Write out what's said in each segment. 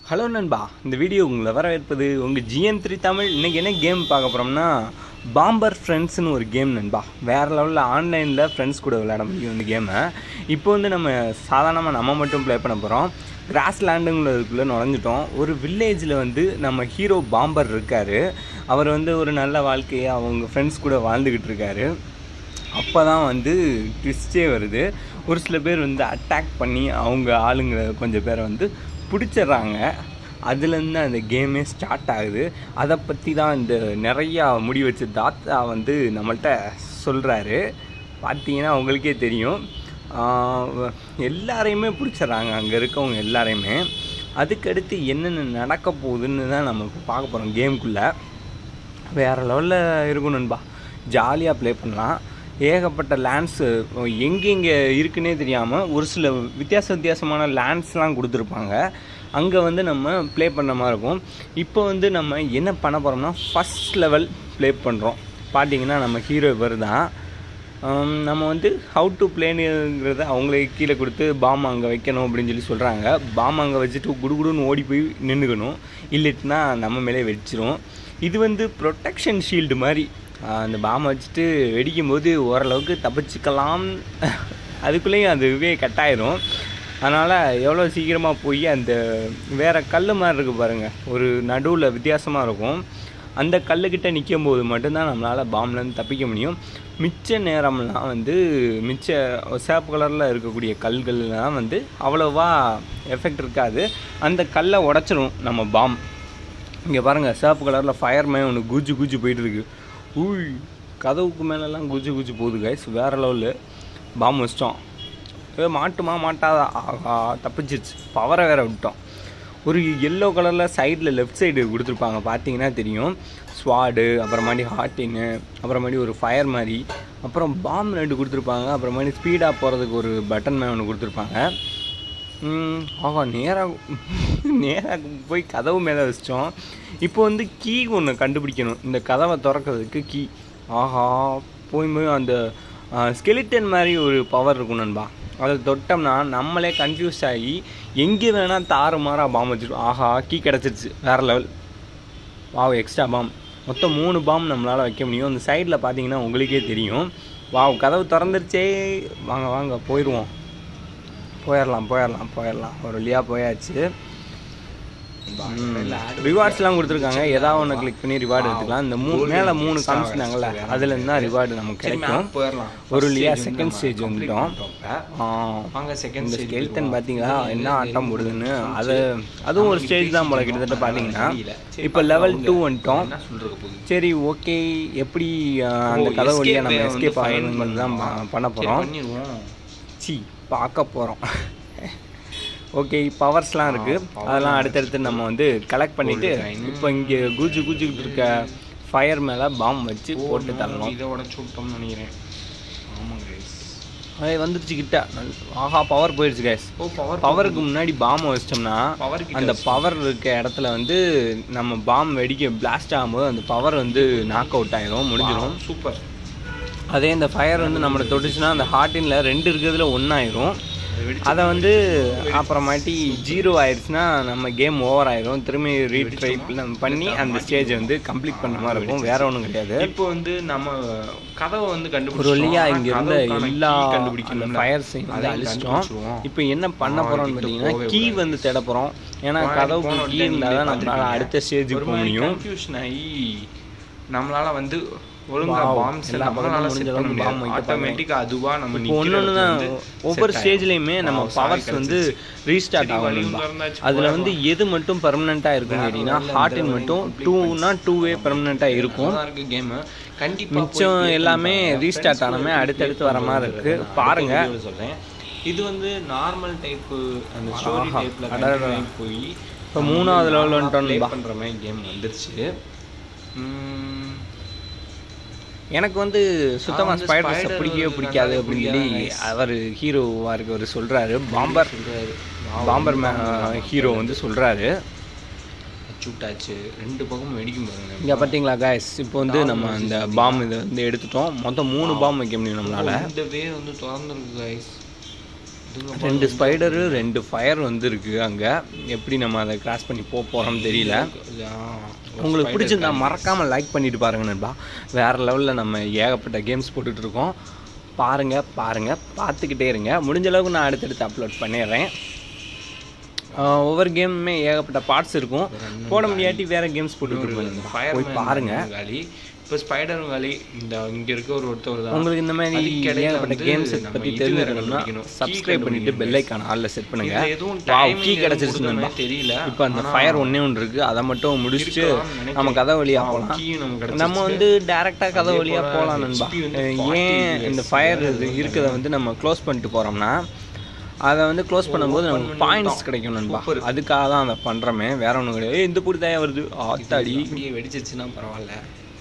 Hello நண்பா இந்த video உங்களை வரவேற்பது உங்கள் ஜிஎன் த்ரீ தமிழ் இன்றைக்கி என்ன கேம் பார்க்க போகிறோம்னா பாம்பர் ஃப்ரெண்ட்ஸ்னு ஒரு கேம் நண்பா வேறு லெவலில் ஆன்லைனில் ஃப்ரெண்ட்ஸ் கூட விளையாட முடியும் இந்த கேமை இப்போ வந்து நம்ம சாதாரணமாக நம்ம மட்டும் ப்ளே பண்ண போகிறோம் கிராஸ் லேண்டுங்கிறதுக்குள்ளே நுழைஞ்சிட்டோம் ஒரு வில்லேஜில் வந்து நம்ம ஹீரோ பாம்பர் இருக்கார் அவர் வந்து ஒரு நல்ல வாழ்க்கையை அவங்க ஃப்ரெண்ட்ஸ் கூட வாழ்ந்துக்கிட்டு இருக்காரு அப்போ தான் வந்து ட்விஸ்டே வருது ஒரு சில பேர் வந்து அட்டாக் பண்ணி அவங்க ஆளுங்க கொஞ்சம் பேரை வந்து பிடிச்சிடுறாங்க அதுலேருந்து அந்த கேமே ஸ்டார்ட் ஆகுது அதை பற்றி தான் இந்த நிறையா முடி வச்ச தாத்தா வந்து நம்மள்ட்ட சொல்கிறாரு பார்த்தீங்கன்னா உங்களுக்கே தெரியும் ஆஹ் எல்லாரையுமே பிடிச்சிடுறாங்க அங்கே இருக்கவங்க எல்லாரையுமே அதுக்கடுத்து என்னென்ன நடக்க போகுதுன்னு தான் நம்ம இப்போ பார்க்க போகிறோம் கேமுக்குள்ளே வேறு லெவலில் இருக்கும் நண்பா ஜாலியாக ப்ளே பண்ணலாம் ஏகப்பட்ட லேண்ட்ஸு எங்கெங்கே இருக்குன்னே தெரியாமல் ஒரு சில வித்தியாச வித்தியாசமான லேண்ட்ஸ்லாம் கொடுத்துருப்பாங்க அங்கே வந்து நம்ம ப்ளே பண்ண மாதிரி இருக்கும் இப்போ வந்து நம்ம என்ன பண்ண போகிறோம்னா ஃபஸ்ட் லெவல் ப்ளே பண்ணுறோம் பார்த்தீங்கன்னா நம்ம ஹீரோ இவர் தான் ஆம், நம்ம வந்து ஹவு டு பிளேனுங்கிறத அவங்களே கீழே கொடுத்து பாம் அங்கே வைக்கணும் அப்படின்னு சொல்லி சொல்கிறாங்க பாம் அங்கே வச்சுட்டு குடுகுடுன்னு ஓடி போய் நின்றுக்கணும் இல்லைட்டுனா நம்ம மேலே வெடிச்சிரும் இது வந்து ப்ரொடெக்ஷன் ஷீல்டு மாதிரி ஆ, அந்த பாம் வச்சுட்டு வெடிக்கும்போது ஓரளவுக்கு தப்பிச்சுக்கலாம் அதுக்குள்ளேயும் அது இதுவே கட்டாயிரும் அதனால் எவ்வளோ சீக்கிரமாக போய் அந்த வேறு கல் மாதிரி இருக்குது பாருங்கள் ஒரு நடுவில் வித்தியாசமாக இருக்கும் அந்த கல்லுக்கிட்ட நிற்கும் போது மட்டும்தான் நம்மளால் பாம்லேருந்து தப்பிக்க முடியும் மிச்ச நேரம்லாம் வந்து மிச்ச சேப்பு கலரில் இருக்கக்கூடிய கல்கள்லாம் வந்து அவ்வளோவா எஃபெக்ட் இருக்காது அந்த கல்லை உடச்சிரும் நம்ம பாம் இங்கே பாருங்கள் சேப்பு கலரில் ஃபயர்மே ஒன்று குஜு குஜு போயிட்டு இருக்கு ஊய் கதவுக்கு மேலெல்லாம் குஜு குஜு போகுது கைஸ் வேறு லெவலு பாம் வச்சிட்டோம் ஏ மாட்டுமா மாட்டாதா ஆஹா தப்பிச்சிருச்சு பவரை வேற விட்டோம் ஒரு எல்லோ கலரில் சைடில் லெஃப்ட் சைடு கொடுத்துருப்பாங்க பார்த்தீங்கன்னா தெரியும் ஸ்வாடு அப்புறமாடி ஹாட்டின்னு அப்புறமாடி ஒரு ஃபயர் மாதிரி அப்புறம் பாம் ரெண்டு கொடுத்துருப்பாங்க அப்புறமாடி ஸ்பீடாக போகிறதுக்கு ஒரு பட்டன் மேலே ஒன்று கொடுத்துருப்பாங்க ம், ஆஹா நேராக நேராக போய் கதவு மேலே வச்சிட்டோம் இப்போ வந்து கீ ஒன்று கண்டுபிடிக்கணும் இந்த கதவை திறக்கிறதுக்கு கீ ஆஹா போய் போய் அந்த ஸ்கெலிட்டன் மாதிரி ஒரு பவர் இருக்கும் நண்பா அதை தொட்டோம்னா நம்மளே கன்ஃபியூஸ் ஆகி எங்கே வேணால் தாறுமாறாக பாம் வச்சிருக்கோம் ஆஹா கீ கிடச்சிருச்சு வேறு லெவல் வாவ் எக்ஸ்ட்ரா பாம் மொத்தம் மூணு பாம் நம்மளால் வைக்க முடியும் அந்த சைடில் பார்த்தீங்கன்னா உங்களுக்கே தெரியும் வாவ் கதவு திறந்துருச்சே வாங்க வாங்க போயிடுவோம் போயிடலாம் போயிடலாம் போயிடலாம் ஒரு வழியாக போயாச்சு ரிவார்ட்ஸ்லாம் கொடுத்துருக்காங்க ஏதாவது ஒன்று கிளிக் பண்ணி ரிவார்டு எடுத்துக்கலாம் இந்த மூணு மேலே மூணு காமிச்சிட்டாங்கல்ல அதுலேருந்து தான் ரிவார்டு நமக்கு கிடைக்கும் போயிடலாம் ஒரு வழியாக செகண்ட் ஸ்டேஜ் வந்துட்டோம் ஆ, வாங்க செகண்ட் இந்த ஸ்கெல்டன் பார்த்தீங்களா என்ன ஆட்டம் போடுதுன்னு அது அதுவும் ஒரு ஸ்டேஜ் தான் போல கிட்டத்தட்ட பார்த்தீங்கன்னா இப்போ லெவல் டூ வந்துட்டோம் என்ன சொல்றது போகுது சரி ஓகே எப்படி ஆ, அந்த கதவு வழியாக நம்ம எஸ்கேப் ஆகணுங்கிறது தான் ப- பண்ண போகிறோம் பண்ணிடுவோம் சி பார்க்க போகிறோம் ஓகே பவர்ஸ்லாம் இருக்குது அதெல்லாம் அடுத்தடுத்து நம்ம வந்து கலெக்ட் பண்ணிவிட்டு இப்போ இங்கே குஜு குஜுக்கிட்டு இருக்க ஃபயர் மேலே பாம் வச்சு போட்டு தள்ளணும் இதை உடச்சு விட்டோம்னு நினைக்கிறேன் ஆமாம் கைஸ் அது வந்துருச்சு கிட்ட ஆஹா பவர் போயிடுச்சு கேஸ் ஓ பவர் பவருக்கு முன்னாடி பாம் வச்சிட்டோம்னா பவர் அந்த பவர் இருக்க இடத்துல வந்து நம்ம பாம் வெடிக்க பிளாஸ்ட் ஆகும்போது அந்த பவர் வந்து நாக் அவுட் ஆயிரும் முடிஞ்சிடும் சூப்பர் அதே இந்த ஃபயர் வந்து நம்மளை தொட்டுச்சுன்னா அந்த ஹார்டின்ல ரெண்டு இருக்கிறதுல ஒன்றாயிரும் அதை வந்து அப்புறமாட்டி ஜீரோ ஆயிடுச்சுன்னா நம்ம கேம் ஓவர் ஆயிரும் திரும்பி ரீட்ரை பண்ணி அந்த ஸ்டேஜை வந்து கம்ப்ளீட் பண்ண மாதிரி இருக்கும் வேற ஒன்றும் கிடையாது இப்போ வந்து நம்ம கதவை வந்து ஒரு கண்டுபிடிச்சோம் வழியா ஆனா இங்க இருந்த கதவுக்கான எல்லா key கண்டுபிடிக்கணும்ல. ஃபயர்ஸையும் வந்து அதையும் அழிச்சிட்டோம் கண்டுபிடிச்சிருவோம். இப்போ என்ன பண்ண போறோம்னு பார்த்தீங்கன்னா போகவே கீ வந்து தேட போறோம் ஏன்னா போன கதவுக்கு போன கீ time இருந்தால் தான் நீங்களே நம்மளால பார்த்திருப்பீங்க. அடுத்த ஸ்டேஜுக்கு ஒரு போக மாதிரி முடியும் confusion ஆகி நம்மளால வந்து ஒழுங்கா Wow. பாம்ஸ் எல்லா நம்மளால பக்கமும் செட் முடிஞ்ச பண்ண அளவுக்கு முடியாது bomb வைக்க ஆட்டோமேட்டிக்கா அதுவா நம்ம இப்போ ஒன்று ஒன்று தான் ஒவ்வொரு ஸ்டேஜ்லேயுமே நம்ம பவர்ஸ் வந்து ரீஸ்டார்ட் சரி, ஆகும் வழியும் நண்பா. திறந்தாச்சு, அதுல வந்து எது மட்டும் பர்மனெண்ட்டாக இருக்குன்னு கேட்டிங்கன்னா ஹார்ட்டின் மட்டும் டூனா டூவே பர்மனெண்ட்டாக இருக்கும் இருக்கு கேம் கண்டிப்பா மிச்சம் போய் எல்லாமே கேளுங்க. restart Friends ஆனமே கூட அடுத்தடுத்து play வர மாதிரி பண்ணுறது இருக்கு. நான் பாருங்க. அடுத்த video ல சொல்றேன் இது வந்து நார்மல் டைப் அந்த ஸ்டோரி ஆஹா, டைப்ல அடடா. போய் இப்போ மூணாவது level வந்துட்டோம் ப்ளே நண்பா. பண்ற மாதிரி கேம் வந்துருச்சு உம், எனக்கு வந்து சுத்தமாக வந்து ஸ்பைடர்ஸை spider பிடிக்கவே வந்து பிடிக்காது நல்லா அப்படின்னு சொல்லி பிடிக்காது, அவர் ஹீரோவாக இருக்கவர் சொல்கிறாரு பாம்பர் சொல்றாரு பாம்பர் ஹீரோ வந்து சொல்கிறாரு சூட்டாச்சு ரெண்டு பக்கமும் வெடிக்கும் பாருங்க இங்கே பார்த்தீங்களா காய்ஸ் இப்போ வந்து நம்ம அந்த பாம் இதை வந்து எடுத்துட்டோம் மொத்தம் மூணு பாம் வைக்க முடியும் நம்மளால இந்த வே வந்து திறந்துருக்கு கைஸ் இதுங்க ரெண்டு ஸ்பைடரு ரெண்டு ஃபயர் வந்துருக்கு அங்கே எப்படி நம்ம அதை கிராஸ் பண்ணி போக போகிறோம்னு தெரியல ஆ, உங்களுக்கு பிடிச்சிருந்தா மறக்காமல் லைக் பண்ணிட்டு பாருங்க நண்பா வேறு லெவலில் நம்ம ஏகப்பட்ட கேம்ஸ் போட்டுட்டு இருக்கோம் பாருங்கள் பாருங்கள் பார்த்துக்கிட்டே இருங்க முடிஞ்ச அளவுக்கு நான் அடுத்தடுத்து அப்லோட் பண்ணிடுறேன் ஆஹ் ஒவ்வொரு கேமுமே ஏகப்பட்ட பார்ட்ஸ் இருக்கும் போட முடியாட்டி வேறு கேம்ஸ் போட்டுட்டு இருப்போம் நண்பா. போய் பாருங்க காலி இப்போ ஸ்பைடரும் காலி இந்த இங்க இருக்க ஒரு ஒருத்தவர் தான் உங்களுக்கு இந்த மாதிரி அதுக்கிடையில ஏகப்பட்ட வந்து கேம்ஸ் நம்ம பற்றி இது தெரிஞ்சுக்கணும்னா கண்டுபிடிக்கணும். Key சப்ஸ்கிரைப் பண்ணிட்டு பெல் ஐக்கான ஆளில் செட் பண்ணுங்க இதுல எதுவும் வாவ் timing கீ எதுவும் கிடச்சிருச்சு கொடுத்த நண்பா மாதிரி தெரியல இப்போ அந்த ஃபயர் ஒன்றே ஒன்று இருக்குது அதை மட்டும் முடிச்சுட்டு இருக்கலாம்னு நினைக்கிறேன். நம்ம கதை வழியாக Wow, போகலாம் key நமக்கு கிடைச்சிருச்சு. நம்ம வந்து டேரெக்டாக கதை அதே வழியாக போல போகலாம் நண்பா HP வந்து அஹ் 40 ஏன் இந்த ஃபயர் இது இருக்கிறத வந்து நம்ம க்ளோஸ் பண்ணிட்டு போகிறோம்னா அதை வந்து க்ளோஸ் பண்ணும்போது நமக்கு பாயிண்ட்ஸ் கிடைக்கும் நண்பா அதுக்காக தான் அதை பண்ணுறோமே வேற ஒன்றும் கிடையாது ஏய், இந்த புடி தயா வருது ஆத்தாடி அப்படியே வெடிச்சிச்சுன்னா பரவாயில்ல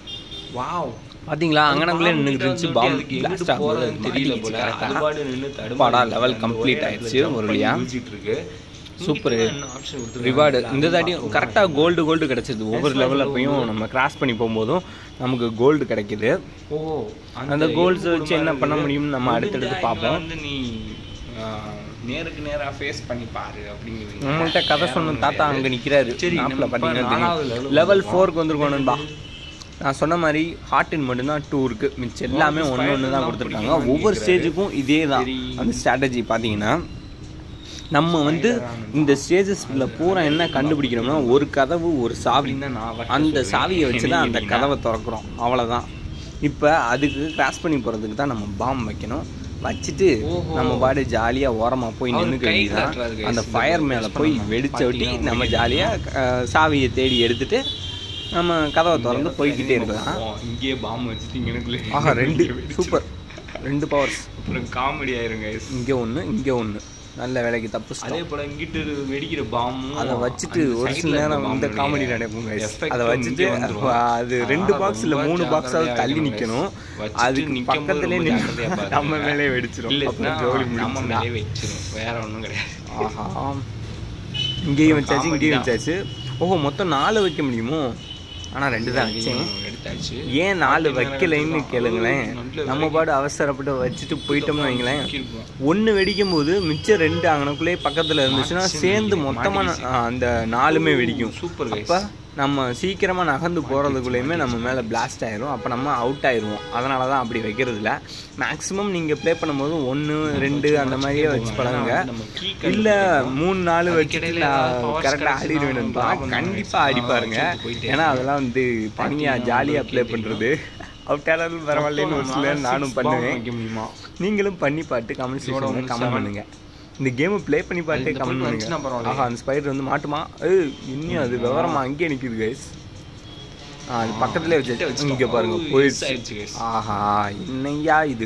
வாவ் பார்த்தீங்களா அங்கனக்குள்ளே நின்றுட்டு இருந்துச்சு பாம்பு பிளாஸ்ட் போறதுன்னு தெரியல போல அது கரெக்டாக பாடு நின்னு அப்பாடா, level complete ஆயிடுச்சு ஒரு வழியா. இருக்கு சூப்பர் ஆப்ஷன் ரிவார்டு இந்த தாட்டியும் கரெக்டாக கோல்டு கோல்டு கிடைச்சிது ஒவ்வொரு லெவலில் போயும் நம்ம கிராஸ் பண்ணி போகும்போதும் நமக்கு கோல்டு கிடைக்குது ஓ அந்த கோல்ஸ் வச்சு என்ன பண்ண முடியும்னு நம்ம அடுத்தடுத்து பார்ப்போம் வந்து நீ ஆ, நேருக்கு நேரா ஃபேஸ் பண்ணி பாரு அப்படிங்கிறீங்க நம்மள்ட்ட கதை சொன்ன தாத்தா அங்கே நிற்கிறாரு சரி, நாப்பில் நம்ம இப்ப நாலாவது பார்த்தீங்கன்னா level லெவல் ஃபோருக்கு வந்திருக்கோம் நண்பா நான் சொன்ன மாதிரி ஹார்ட்டின் மட்டும்தான் டூ இருக்கு மிச்சம் எல்லாமே ஒன்று ஒன்று தான் கொடுத்துருக்காங்க ஒவ்வொரு ஸ்டேஜுக்கும் இதே தான் அந்த ஸ்ட்ராட்டஜி பார்த்தீங்கன்னா நம்ம வந்து இந்த ஸ்டேஜஸ்ல பூரா என்ன கண்டுபிடிக்கிறோம்னா ஒரு கதவு ஒரு சாவி நான் அந்த சாவியை வச்சு தான் அந்த கதவை திறக்கிறோம் அவ்வளோதான் இப்போ அதுக்கு கிராஸ் பண்ணி போகிறதுக்கு தான் நம்ம பாம் வைக்கணும் வச்சுட்டு ஓஹோ. நம்ம பாடு ஜாலியாக ஓரமாக போய் அவர் நின்றுக்க கை வேண்டியதான் காட்டுறாரு guys. அந்த இந்த ஃபயர் press மேலே போய் பண்ணணும். வெடிச்ச ஒட்டி பார்த்தீங்கன்னா நம்ம ஜாலியாக சாவியை தேடி எடுத்துட்டு நம்ம கதவை திறந்து போய்கிட்டே இருக்கலாம் ஓ, இங்கேயே பாம்பு வச்சுட்டு எனக்குள்ளே ஆஹா ரெண்டு சூப்பர் ரெண்டு பவர்ஸ் அப்புறம் காமெடி ஆயிருங்க guys. இங்கே ஒன்று இங்கே ஒன்று நல்ல வேலைக்கு தப்பு அதே போல இங்கிட்டு வெடிக்கிற பாம்பும் அதை வச்சுட்டு ஒரு சில நேரம் இந்த காமெடி நடக்கும் guys. effect அதை வச்சுட்டு இங்கே வந்துரும். அது ரெண்டு அதனால பாக்ஸ் இல்ல ரொம்ப மூணு பாக்ஸாவது ஜாக்கிரதையா தள்ளி இருக்கணும் நிக்கணும் guys. வச்சுட்டு அதுக்கு நிக்கும்போது பக்கத்துலேயே ரொம்ப நின்னு ஜாக்கிரதையா பாருங்க. நம்ம மேலே வெடிச்சிரும் இல்லைன்னா அப்புறம் ஜோலி நம்ம முடிஞ்சுனா மேலே வச்சிரும் வேற ஒண்ணும் கிடையாது ஆஹா இங்கேயும் வச்சாச்சு comedy இங்கேயும் தான். வச்சாச்சு ஓஹோ மொத்தம் நாலு வைக்க முடியுமோ ஆனா ரெண்டு தான் வச்சேன் எடுத்தாச்சு ஏன் நாலு வைக்கலைன்னு கேளுங்களேன் நல்ல நம்ம பாடு அவசரப்பட்டு வச்சுட்டு போயிட்டோம்னு வைங்களேன் வைக்கிருப்போம். ஒன்று வெடிக்கும் போது மிச்சம் ரெண்டு அங்கனக்குள்ளே பக்கத்தில் இருந்துச்சுன்னா சேர்ந்து மொத்தமாக அந்த நாலுமே வெடிக்கும் சூப்பர் guys. அப்போ நம்ம சீக்கிரமாக நகர்ந்து போகிறதுக்குள்ளேயுமே நம்ம மேலே பிளாஸ்ட் ஆயிரும் அப்போ நம்ம அவுட் ஆயிடுவோம் அதனால தான் அப்படி வைக்கிறது இல்லை மேக்ஸிமம் நீங்கள் ப்ளே பண்ணும்போது ஒன்று ரெண்டு அந்த மாதிரியே வச்சு பழகுங்க நம்ம key இல்லை மூணு நாலு வச்சுட்டு அதுக்கிடையில நான் powers கரெக்டாக கிடைச்சுன்னா ஆடிடுவேன்ப்பா லாபம் தான் கண்டிப்பாக ஆடி guys. பாருங்க வச்சுட்டு போயிட்டே ஏன்னா அதெல்லாம் வந்து தனியாக ஜாலியாக ப்ளே பண்ணுறது அவுட் ஆனாலும் பரவாயில்லன்னு ஒரு சிலர் நானும் பண்ணுவேன் வைக்க முடியுமா நீங்களும் பண்ணி பார்த்து கமெண்ட் செக்ஷனில் கமெண்ட் பண்ணுங்க இந்த கேமை ப்ளே பண்ணி பார்த்து இந்த கமெண்ட் பொண்ணு பண்ணுங்க வந்துச்சுன்னா பரவாயில்லையே. ஆஹா அந்த ஸ்பைடர் வந்து மாட்டுமா ஏய் இன்னும் அது விவரமா அங்கேயே நிக்குது கைஸ் ஆ அது பக்கத்துலேயே கிட்ட வச்சு வச்சுட்டோம். இங்கே பாருங்க ஓ, போயிடுச்சு miss ஆயிடுச்சு guys. ஆஹா என்னையா இது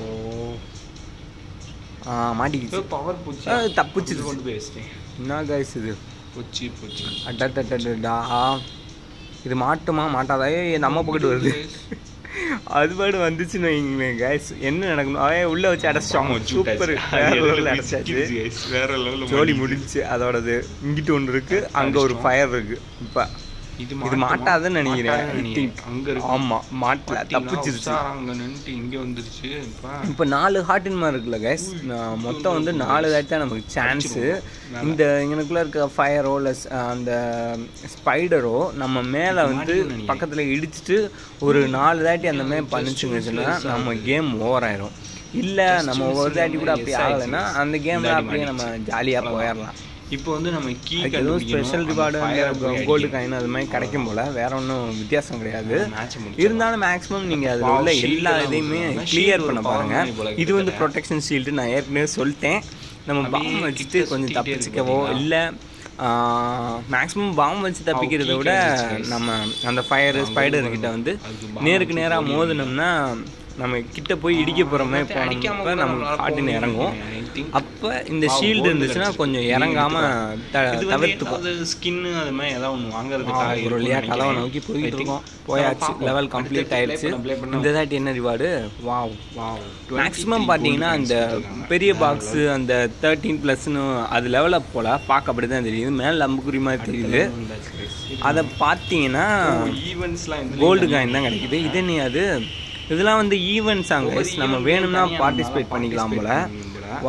ஆ மாட்டிக்கிச்சு பவர் பூச்சி ஏய், தப்பிச்சுது கொண்டு போய் வச்சிட்டேன் என்ன கைஸ் இது பூச்சி பூச்சி அட்டா இது மாட்டுமா மாட்டாதா ஏய் நம்ம பக்கத்து வருது அது பாடு வந்துச்சுன்னு வைங்களேன் கைஸ் என்ன நடக்கணும் அவே உள்ள வச்சு அடைச்சிட்டாங்க சூப்பர் வேற லெவலில் அடைச்சாச்சு வேற லெவலில் ஜோலி முடிஞ்சுச்சு அதோடது இங்கிட்டு ஒன்று இருக்கு அங்க ஒரு ஃபயர் இருக்கு இப்ப இது இது மாட்டாதுன்னு நினைக்கிறேன் மாட்டாதுன்னு நினைக்கிறேன். அங்க இருக்கு ஆமா மாட்டல தப்பிச்சிருச்சு உஷாரா அங்க நின்னுட்டு இங்க வந்துருச்சு இப்ப இப்போ நாலு ஹார்டின் மாதிரி இருக்குல்ல கைஸ் மொத்தம் வந்து நாலு தாட்டி தான் நமக்கு சான்ஸு இந்த இங்கனுக்குள்ள இருக்க ஃபயரோ இல்லை அந்த ஸ்பைடரோ நம்ம மேலே வந்து பக்கத்தில் இடிச்சிட்டு ஒரு நாலு தாட்டி அந்த மாதிரி பண்ணிச்சுங்கன்னா நம்ம கேம் ஓவர் ஆயிரும் இல்லை நம்ம ஒரு தாட்டி கூட அப்படி ஆகலைன்னா அந்த கேமில் அப்படியே நம்ம ஜாலியாக போயிடலாம் இப்போ வந்து நம்ம கீ அதுக்கு எதுவும் ஸ்பெஷல் ரிவார்டு கோல்டு காயின் அது மாதிரி கிடைக்கும் போல வேற ஒன்றும் வித்தியாசம் கிடையாது மேட்ச் இருந்தாலும் மேக்ஸிமம் நீங்கள் அதில் உள்ள எல்லா இதையுமே கிளியர் பண்ண பாருங்க இது வந்து ப்ரொடெக்ஷன் ஷீல்டு நான் ஏற்கனவே சொல்லிட்டேன் நம்ம பாம் வச்சுட்டு கொஞ்சம் தப்பிச்சுக்கவோ இல்லை மேக்ஸிமம் பாம் வச்சு தப்பிக்கிறத விட நம்ம அந்த ஃபயர் ஸ்பைடர் கிட்ட வந்து நேருக்கு நேராக மோதினோம்னா நம்ம கிட்ட போய் இடிக்க போகிற மாதிரி போனோம்ப்ப நமக்கு காட்டுன்னு இறங்கும் அப்போ இந்த ஷீல்டு இருந்துச்சுன்னா கொஞ்சம் இறங்காம த தவிர்த்துக்கும் ஸ்கின்னு அது மாதிரி ஏதாவது ஒன்று வாங்குறதுக்காக ஒரு வழியாக கதவை நோக்கி போயிட்டு இருக்கோம் போயாச்சு லெவல் கம்ப்ளீட் ஆயிடுச்சு இந்த தாட்டி என்ன ரிவார்டு வாவ் வாவ் மேக்ஸிமம் பார்த்தீங்கன்னா அந்த பெரிய பாக்ஸு அந்த தேர்ட்டீன் ப்ளஸ்னு அது லெவலில் போல பார்க்க அப்படி தான் தெரியுது மேலே அம்புக்குறி மாதிரி தெரியுது அதை பார்த்தீங்கன்னா ஈவெண்ட்ஸ்லாம் கோல்டு காயின் தான் கிடைக்குது இது என்ன அது இதெல்லாம் வந்து ஈவெண்ட்ஸ் அங்கே நம்ம வேணும்னா பார்ட்டிசிபேட் பண்ணிக்கலாம் போல வாவ்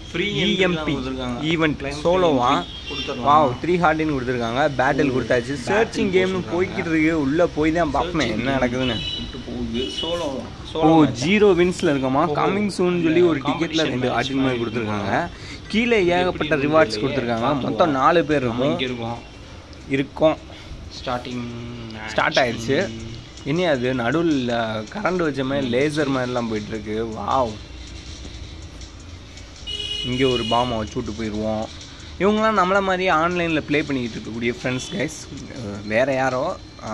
Free entry எல்லாம் இஎம்பி கொடுத்திருக்காங்க. ஈவெண்ட் Claim சோலோவா free கொடுத்துடலாம். வாவ் த்ரீ ஹார்டின் கொடுத்துருக்காங்க பேட்டில் கொடுத்தாச்சு சர்ச்சிங் கேம்னு போய்கிட்டு இருக்கு உள்ளே போய் தான் பார்ப்போமே என்ன நடக்குதுன்னு விட்டு போகுது சோலோ ஓ ஜீரோ வின்ஸ்ல இருக்கமா கம்மிங் சூன் சொல்லி ஒரு டிக்கெட்ல ரெண்டு ஆட்டின் மாதிரி கொடுத்துருக்காங்க கீழே ஏகப்பட்ட ரிவார்ட்ஸ் கொடுத்துருக்காங்க மொத்தம் நாலு பேர் நம்ம இருக்கும் இங்க இருக்கோம் இருக்கோம் ஸ்டார்டிங் ஸ்டார்ட் ஆயிடுச்சு இனி அது நடுவில் கரண்ட் வச்ச மாதிரி லேசர் மாதிரிலாம் போயிட்டு இருக்கு வாவ் இங்கே ஒரு பாமை வச்சு விட்டு போயிடுவோம் இவங்களாம் நம்மள மாதிரி ஆன்லைனில் ப்ளே பண்ணிக்கிட்டு இருக்கக்கூடிய ஃப்ரெண்ட்ஸ் கைஸ் வேற யாரோ ஆ.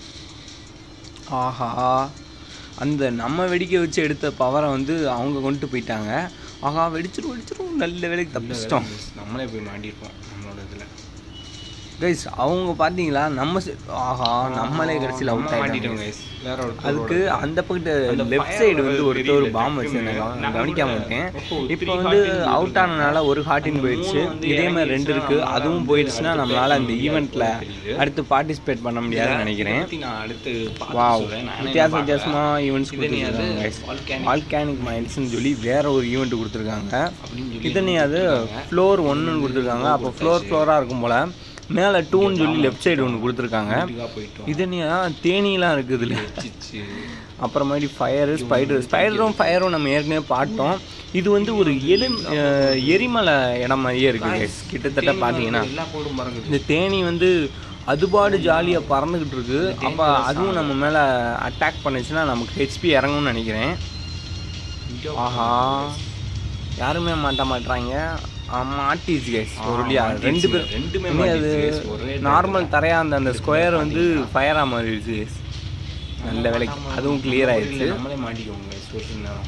ஆஹா அந்த நம்ம வெடிக்க வச்சு எடுத்த பவரை வந்து அவங்க கொண்டு போயிட்டாங்க ஆஹா வெடிச்சிரும் வெடிச்சிரும் நல்ல வேலைக்கு தப்பிச்சிட்டோம் நம்மளே போய் மாட்டிருப்போம் நம்மளோட இதுல கைஸ் அவங்க பார்த்தீங்களா நம்ம se- ஆஹா நம்மளே கடைசியில் அவுட் நம்ம ஆகிட்டோம் மாட்டிட்டோம் guys. வேற ஒரு அதுக்கு அந்த பக்கத்து அந்த லெஃப்ட் fire சைடு ஒரு வந்து பெரிய ஒருத்தர் ஒரு leg பாம் க்கு வச்சிருந்தாங்க நம்ம கவனிக்காம கூட இருக்கேன் ஓஹோ, இப்போ three வந்து heart ன்னு அவுட் ஆனனால ஒரு ஹார்டின் அந்த போயிடுச்சு மூணு வந்து இதே மாதிரி ரெண்டு இருக்கு இறங்கிடுச்சுன்னா அதுவும் நம்மளால போயிடுச்சுன்னா வந்து நம்மளால அந்த அடுத்து ஈவெண்ட்ல தெரியுது. அடுத்து பார்ட்டிசிபேட் பண்ண முடியாதுன்னு நினைக்கிறேன் இதை பத்தி நான் அடுத்து பார்த்து வாவ் சொல்றேன். நானே வித்தியாச பார்க்கல. வித்தியாசமா ஈவெண்ட்ஸ் இதை நீ அது கொடுத்துருக்காங்க volcanic வால்கானிக் மைண்ட்ஸ்னு சொல்லி வேற ஒரு ஈவெண்ட் கொடுத்துருக்காங்க அப்படின்னு சொல்லி இதை நீ அது ஃப்ளோர் ஒன்றுன்னு கொடுத்துருக்காங்க அப்போ ஃப்ளோர் ஃப்ளோராக இருக்கும் போல மேலே டூன்னு சொல்லி லெஃப்ட் சைடு ஒன்று கொடுத்துருக்காங்க இதுக்காக போயிட்டோம் இது நீ தேனிலாம் இருக்குது இதில் வச்சிச்சு. அப்புறமாடி ஃபயரு ஸ்பைடர் ஸ்பைடரும் ஃபயரும் நம்ம ஏற்கனவே பார்த்தோம் இது வந்து ஒரு எலி அஹ், எரிமலை இடம் மாதிரியே இருக்கு guys. கிட்டத்தட்ட பார்த்தீங்கன்னா எல்லா கோடும் பறக்குது இந்த தேனி வந்து அதுபாடு ஜாலியாக பறந்துக்கிட்டு இருக்கு அப்போ அதுவும் நம்ம மேலே அட்டாக் பண்ணுச்சுன்னா நமக்கு ஹெச்பி இறங்கும்னு நினைக்கிறேன் இங்க ஆஹா யாருமே மாட்ட மாட்றாங்க மாட்டிச்சு கைஸ் ஒரு வழியா மாட்டிச்சு. ரெண்டு பேர் ரெண்டுமே இனி அது மாட்டிச்சு guys. ஒரே நார்மல் தரையா அந்த அந்த ஸ்கொயர் வந்து ஃபயராக மாறிடுச்சு guys. நல்ல வேலைக்கு அதுவும் கிளியர் ஆயிடுச்சு நம்மளே மாட்டிக்குவோங்க guys, ஒரு சில நேரம்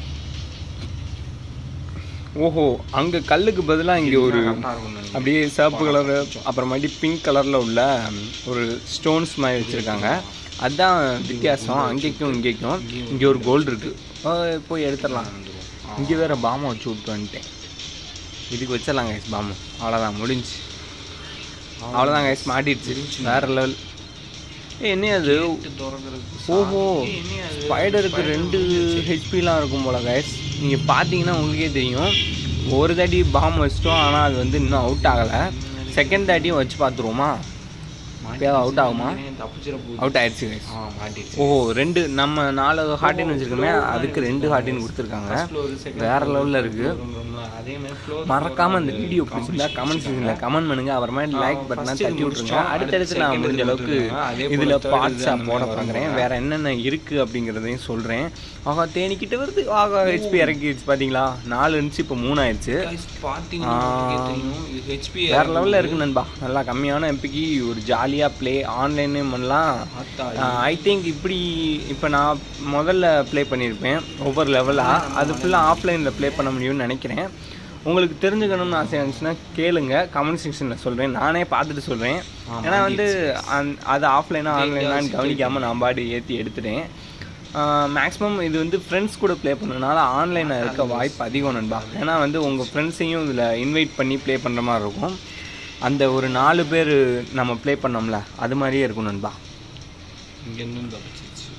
ஓஹோ அங்க கல்லுக்கு பதிலா இங்க ஒரு கரெக்டா இருக்கும்னு நினைக்கிறேன். அப்படியே சிவப்பு கலர் அப்புறமாட்டி பிங்க் கலர்ல உள்ள ம், ஒரு ஸ்டோன்ஸ் மாதிரி வச்சிருக்காங்க அதான் வித்தியாசம் அங்கேக்கும் இங்கேக்கும் இங்க ஒரு கோல்டு இருக்கு ஆ, போய் எடுத்துடலாம் இங்க வேற பாம்பை வச்சு விட்டு வந்துட்டேன் இதுக்கு வச்சிடலாம் கைஸ் பாம்பு அவ்வளோதான் முடிஞ்சு அவ்வளோதான் கைஸ் மாட்டிடுச்சு வேற லெவல் ஏ என்ன அது திறக்கறதுக்கு ஓஹோ சாவி. என்ன அது? ஸ்பைடருக்கு ரெண்டு ஹெச்பிலாம் இருக்கும் போல கைஸ் நீங்கள் பார்த்தீங்கன்னா உங்களுக்கே தெரியும் ஒரு தாட்டி பாம் வச்சிட்டோம் ஆனால் அது வந்து இன்னும் அவுட் ஆகலை செகண்ட் தாட்டியும் வச்சு பார்த்துருவோமா எப்பயாவது அவுட் ஆகுமா தப்பிச்சிட போகுது. அவுட் ஆயிடுச்சு கைஸ் ஆ, மாட்டிடுச்சு. ஓஹோ ரெண்டு நம்ம நாலு ஹார்டின் வச்சிருக்கோமே அதுக்கு ரெண்டு ஹார்டின் கொடுத்துருக்காங்க Floor, second வேற floor, லெவலில் third இருக்கு floor ங்கறோம்ல, அதே மாதிரி floor, மறக்காம floor இந்த வந்து வீடியோ பிடிச்சிருந்தா கமெண்ட் செக்ஷனில் கமெண்ட் பண்ணுங்க அப்புறமா லைக் பட்டனை first இது தட்டி விட்டுருங்க முடிச்சிட்டோம். அடுத்தடுத்து நான் அடுத்து முடிஞ்ச second அளவுக்கு இது அதே போல இதில் third பார்ட்ஸாக இது அந்த போட மாதிரி பார்க்குறேன் வரும். வேற என்னென்ன இருக்கு அப்படிங்கிறதையும் சொல்கிறேன் ஆகா தேனிக்கிட்ட வருது ஆகா ஹெச்பி இறக்கிடுச்சு பார்த்தீங்களா நாலு இருந்துச்சு இப்போ மூணு ஆயிடுச்சு Guys, பாத்தீங்கன்னா உங்களுக்கே தெரியும், இது HP வேற லெவலில் இருக்கு நண்பா நல்லா கம்மியான எம்பிக்கு ஒரு ஜாலியாக ப்ளே ஆன்லைன்லேயும் பண்ணலாம் ஆத்தாடி. ஐ திங்க் இப்படி இப்போ நான் முதல்ல ப்ளே பண்ணியிருப்பேன் ஒவ்வொரு லெவலாக அது ஃபுல்லாக ஆஃப்லைனில் ப்ளே பண்ண முடியும்னு நினைக்கிறேன் உங்களுக்கு தெரிஞ்சுக்கணும்னு ஆசை இருந்துச்சுன்னா கேளுங்க கமெண்ட் செக்ஷனில் சொல்கிறேன் நானே பார்த்துட்டு சொல்கிறேன் ஏன்னா வந்து அந்- அது ஆஃப்லைனாக ஆன்லைனான்னு கவனிக்காமல் நான் பாடி ஏற்றி எடுத்துட்டேன் மேக்ஸிமம் இது வந்து ஃப்ரெண்ட்ஸ் கூட ப்ளே பண்ணனால ஆன்லைனில் இருக்க வாய்ப்பு அதிகம் நண்பா ஏன்னா வந்து உங்கள் ஃப்ரெண்ட்ஸையும் இதில் இன்வைட் பண்ணி ப்ளே பண்ணுற மாதிரி இருக்கும் அந்த ஒரு நாலு பேர் நம்ம ப்ளே பண்ணோம்ல அது மாதிரியே இருக்கும் நண்பா இங்க இருந்தும் தப்பிச்சிருச்சு.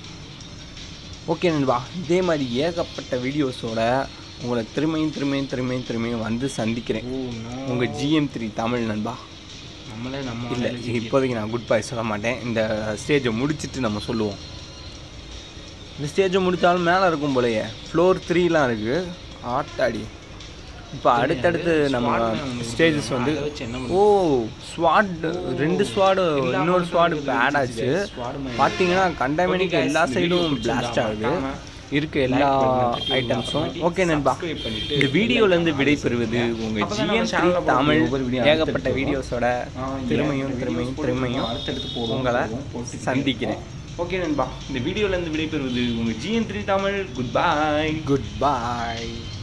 ஓகே நண்பா இதே மாதிரி ஏகப்பட்ட வீடியோஸோட உங்களை திரும்பியும் திரும்பியும் திரும்பியும் திரும்பியும் வந்து சந்திக்கிறேன் ஓ, no. உங்கள் ஜிஎம் த்ரீ தமிழ் நண்பா நம்மளே நம்ம இல்லை இப்போதைக்கு நான் குட் பை சொல்ல மாட்டேன் இந்த ஸ்டேஜை முடிச்சிட்டு நம்ம சொல்லுவோம் இந்த ஸ்டேஜை முடித்தாலும் மேலே இருக்கும் போலயே ஃப்ளோர் த்ரீலாம் இருக்குது ஆட்டாடி இப்போ அடுத்தடுத்து நம்ம ஸ்டேஜஸ் வந்து அதை வச்சு என்ன ஓ ஸ்வாட் ரெண்டு ஸ்வாடு இன்னொரு ஸ்வாடு பேட் ஆச்சு பார்த்தீங்கன்னா கண்டமேனிக்கு எல்லா சைடும் பிளாஸ்ட் ஆகுது இருக்க எல்லா ஐட்டம்ஸும் ஓகே நண்பா இந்த வீடியோலேருந்து விடைபெறுவது உங்கள் ஜிஎன் த்ரீ தமிழ் ஏகப்பட்ட வீடியோஸோட திரும்பியும் திரும்பியும் திரும்பியும் அடுத்தடுத்து போடுவோம் உங்களை சந்திக்கிறேன் ஓகே நண்பா இந்த வீடியோலேருந்து விடைபெறுவது உங்கள் GN three Tamil good bye good பாய்